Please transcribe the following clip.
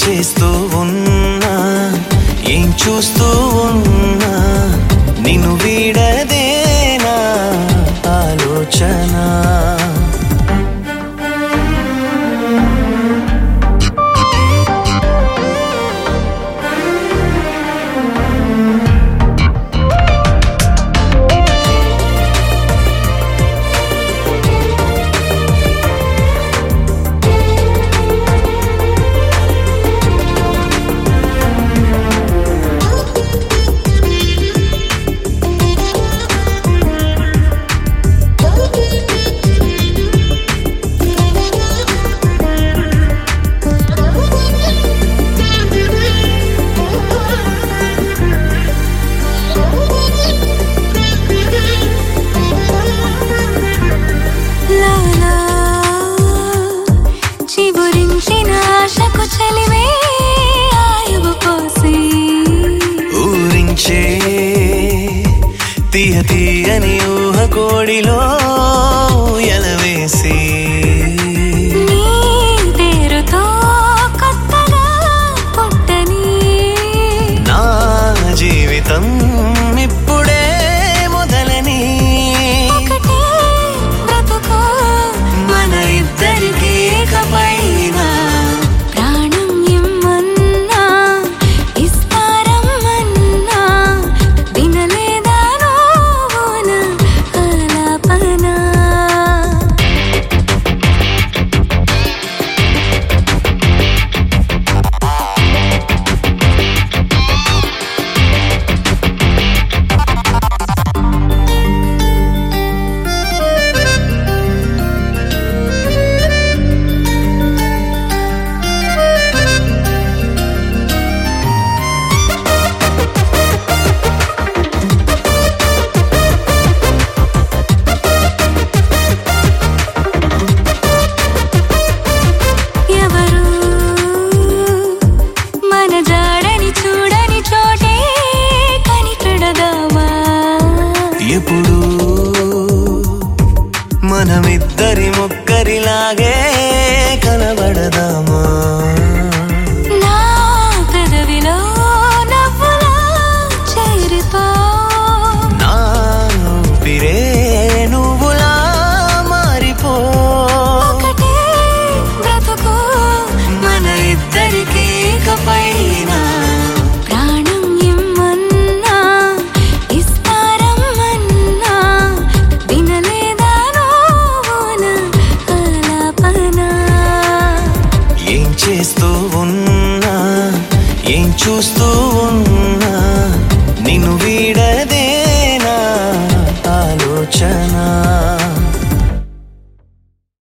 చేస్తూ ఉన్నా ఏం చూస్తూ ఉన్నా నిన్ను వీడదేనా ఆలోచన లాలా చిగురించిన ఆశకు చలివే ఆయువు పోసి ఊరించే తీయ తీయని ఊహ కోడిలో ఎలవేసి నీ పేరుతో కొత్తగా పుట్టని నా జీవితం ఇప్పుడే మొదలని ఒకటే బ్రతుకు మన ఇద్దరికి పైన ప్రాణం ఇమ్మన్నా ఇస్తారమ్మన్నా వినలేదా నువ్వున ఆలాపన ఎవరు మన జాడని చూడని చోటే కనిపెడదామా ఎప్పుడు మనమిద్దరి ముక్కరిలాగే కనబడదామా నా పెదవిలో నవ్వులా చేరిపో నా ఊపిరే నువ్వులా మారిపో ఒకటే బ్రతుకు మన ఇద్దరికి పైన ప్రాణం ఇమ్మన్నా ఇస్తారమ్మన్నా వినలేదా నువ్వున ఆలాపన ఏం చేస్తూ ఉన్నా ఏం చూస్తూ ఉన్నా